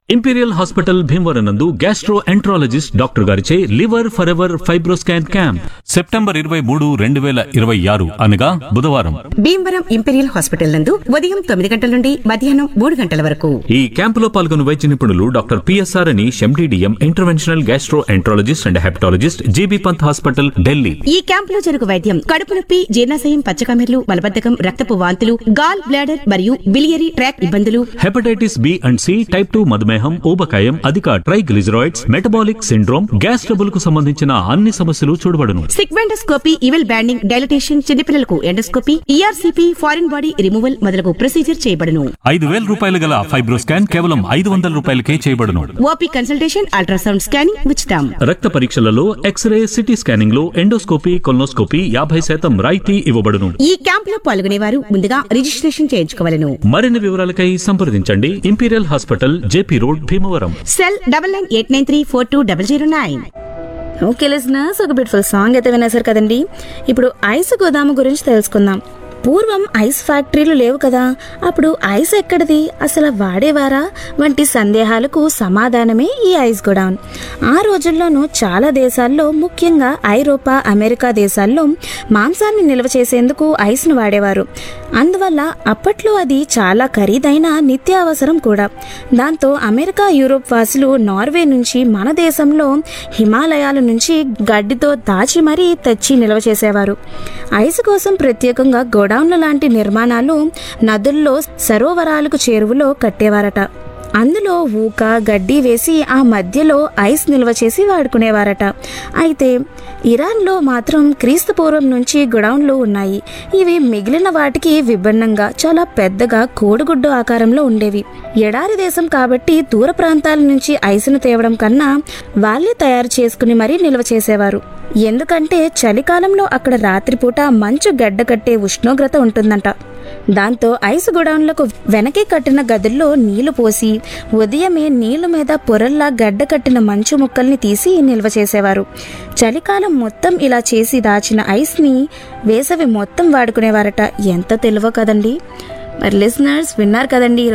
imperial hospital Bhimavaram నందు gastroenterologist doctor గారిచే liver for ever fibroscan camp September ఇరవై మూడు రెండు వేల ఇరవై ఆరు అనగా బుధవారం భీమవరం ఇంపీరియల్ హాస్పిటల్ నందు ఉదయం తొమ్మిది గంటల నుండి మధ్యాహ్నం మూడు గంటల వరకు ఈ క్యాంపులో పాల్గొన్న వైద్య నిపుణులు డాక్టర్ పిఎస్ఆర్ అని MDDM interventional gastroenterologist and hepatologist GB Pant hospital Delhi ఈ క్యాంపులో జరుగు వైద్యం కడుపు నొప్పి జీర్ణాశయం పచ్చకమెర్లు మలబద్ధకం రక్తపు వాంతులు గాల్ బ్లాడర్ మరియు బిలియరీ ట్రాక్ ఇబ్బందులు hepatitis B and C type two మధుమేహం ఊబకాయం అధిక triglycerides metabolic syndrome gas trouble కు సంబంధించిన అన్ని సమస్యలు చూడబడును సిగ్మెండోస్కోపీ ఇవెల్ బ్యాండింగ్ డైలటేషన్ చిన్నపిల్లలకు endoscopy ERCP foreign body removal మొదలగు ప్రొసీజర్ చేయబడును ఐదు వేల రూపాయలు గల ఫైబ్రోస్కాన్ కేవలం ఐదు వందల రూపాయలకే చేయబడును ఓపీ కన్సల్టేషన్ అల్ట్రాసౌండ్ స్కానింగ్ ఉచితం రక్త పరీక్షలలో ఎక్స్రే సిటీ స్కానింగ్ లో ఎండోస్కోపీ కొల్నోస్కోపీ యాభై శాతం రాయితీ ఇవ్వబడును ఈ క్యాంపులో పాల్గొనేవారు ముందుగా రిజిస్ట్రేషన్ చేయించుకోవాలను మరిన్ని వివరాలకై సంప్రదించండి imperial hospital JP road Bhimavaram cell double nine eight nine three four two double zero nine okay listeners ఒక బ్యూటిఫుల్ సాంగ్ అయితే వినేశారు కదండి ఇప్పుడు ఐస్ గోదాము గురించి తెలుసుకుందాం పూర్వం ఐస్ ఫ్యాక్టరీలు లేవు కదా అప్పుడు ఐస్ ఎక్కడిది అసలు వాడేవారా వంటి సందేహాలకు సమాధానమే ఈ ఐస్ గోడౌన్ ఆ రోజుల్లోనూ చాలా దేశాల్లో ముఖ్యంగా ఐరోపా అమెరికా దేశాల్లో మాంసాన్ని నిల్వ చేసేందుకు ఐస్ను వాడేవారు అందువల్ల అప్పట్లో అది చాలా ఖరీదైన నిత్యావసరం కూడా దాంతో అమెరికా యూరోప్ వాసులు నార్వే నుంచి మన దేశంలో హిమాలయాల నుంచి గడ్డితో దాచి మరీ తెచ్చి నిల్వ చేసేవారు ఐస్ కోసం ప్రత్యేకంగా గోడౌన్ల లాంటి నిర్మాణాలు నదుల్లో సరోవరాలకు చేరువలో కట్టేవారట అందులో ఊక గడ్డి వేసి ఆ మధ్యలో ఐస్ నిల్వ చేసి వాడుకునేవారట అయితే ఇరాన్లో మాత్రం క్రీస్తు పూర్వం నుంచి గొడౌన్లు ఉన్నాయి ఇవి మిగిలిన వాటికి విభిన్నంగా చాలా పెద్దగా కోడిగుడ్డు ఆకారంలో ఉండేవి ఎడారి దేశం కాబట్టి దూర ప్రాంతాల నుంచి ఐసును తేవడం కన్నా వాళ్ళే తయారు చేసుకుని మరీ నిల్వ చేసేవారు ఎందుకంటే చలికాలంలో అక్కడ రాత్రిపూట మంచు గడ్డ కట్టే ఉష్ణోగ్రత ఉంటుందంట దాంతో ఐస్ గొడౌన్లకు వెనకే కట్టిన గదుల్లో నీళ్లు పోసి ఉదయమే నీళ్ల మీద పొరల్లా గడ్డ కట్టిన మంచు ముక్కల్ని తీసి నిల్వ చేసేవారు చలికాలం మొత్తం ఇలా చేసి దాచిన ఐస్ని వేసవి మొత్తం వాడుకునేవారట ఎంత తెలివ కదండి మరి లిసనర్స్ విన్నారు కదండి